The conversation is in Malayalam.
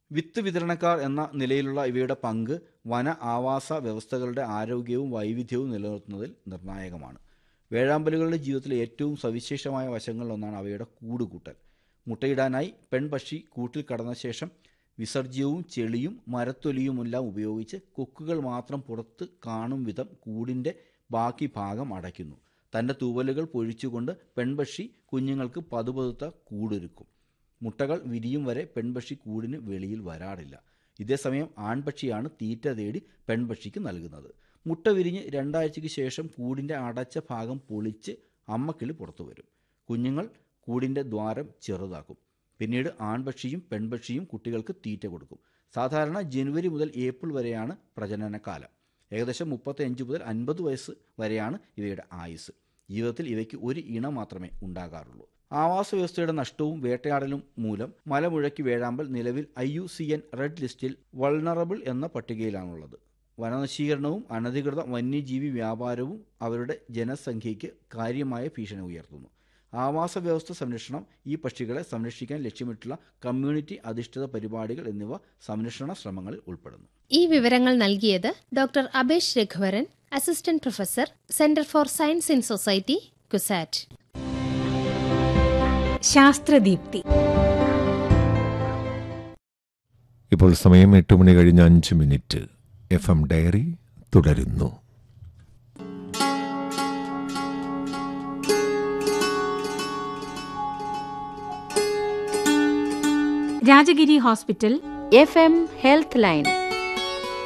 വിത്ത് വിതരണക്കാർ എന്ന നിലയിലുള്ള ഇവയുടെ പങ്ക് വന ആവാസ വ്യവസ്ഥകളുടെ ആരോഗ്യവും വൈവിധ്യവും നിലനിർത്തുന്നതിൽ നിർണായകമാണ് വേഴാമ്പലുകളുടെ ജീവിതത്തിലെ ഏറ്റവും സവിശേഷമായ വശങ്ങളിലൊന്നാണ് അവയുടെ കൂടുകൂട്ടൽ മുട്ടയിടാനായി പെൺപക്ഷി കൂട്ടിൽ കടന്ന ശേഷം വിസർജ്യവും ചെളിയും മരത്തൊലിയുമെല്ലാം ഉപയോഗിച്ച് കൊക്കുകൾ മാത്രം പുറത്ത് കാണും വിധം കൂടിൻ്റെ ബാക്കി ഭാഗം അടയ്ക്കുന്നു തൻ്റെ തൂവലുകൾ പൊഴിച്ചുകൊണ്ട് പെൺപക്ഷി കുഞ്ഞുങ്ങൾക്ക് പതുപതുത്ത കൂടൊരുക്കും മുട്ടകൾ വിരിയും വരെ പെൺപക്ഷി കൂടിന് വെളിയിൽ വരാറില്ല ഇതേസമയം ആൺപക്ഷിയാണ് തീറ്റ തേടി പെൺപക്ഷിക്ക് നൽകുന്നത് മുട്ട വിരിഞ്ഞ് രണ്ടാഴ്ചയ്ക്ക് ശേഷം കൂടിൻ്റെ അടച്ച ഭാഗം പൊളിച്ച് അമ്മക്കിളി പുറത്തു വരും കുഞ്ഞുങ്ങൾ കൂടിൻ്റെ ദ്വാരം ചെറുതാക്കും പിന്നീട് ആൺപക്ഷിയും പെൺപക്ഷിയും കുട്ടികൾക്ക് തീറ്റ കൊടുക്കും സാധാരണ ജനുവരി മുതൽ ഏപ്രിൽ വരെയാണ് പ്രജനനകാലം ഏകദേശം മുപ്പത്തഞ്ച് മുതൽ അൻപത് വയസ്സ് വരെയാണ് ഇവയുടെ ആയുസ് ജീവിതത്തിൽ ഇവയ്ക്ക് ഒരു ഇണ മാത്രമേ ഉണ്ടാകാറുള്ളൂ ആവാസ വ്യവസ്ഥയുടെ നഷ്ടവും വേട്ടയാടലും മൂലം മലമുഴക്കി വേഴാമ്പൽ നിലവിൽ I U C N red ലിസ്റ്റിൽ വൾണറബിൾ എന്ന പട്ടികയിലാണുള്ളത് വനനശീകരണവും അനധികൃത വന്യജീവി വ്യാപാരവും അവരുടെ ജനസംഖ്യയ്ക്ക് കാര്യമായ ഭീഷണി ഉയർത്തുന്നു ആവാസ വ്യവസ്ഥ സംരക്ഷണം ഈ പക്ഷികളെ സംരക്ഷിക്കാൻ ലക്ഷ്യമിട്ടുള്ള കമ്മ്യൂണിറ്റി അധിഷ്ഠിത പരിപാടികൾ എന്നിവ സംരക്ഷണ ശ്രമങ്ങളിൽ ഉൾപ്പെടുന്നു ഈ വിവരങ്ങൾ നൽകിയത് doctor Abesh Raghuvaran assistant professor centre for science in society CUSAT ശാസ്ത്രദീപ്തി ഇപ്പോൾ സമയം എട്ട് മണി കഴിഞ്ഞ് അഞ്ച് മിനിറ്റ് എഫ് എം ഡയറി തുടരുന്നു Rajagiri hospital F M health line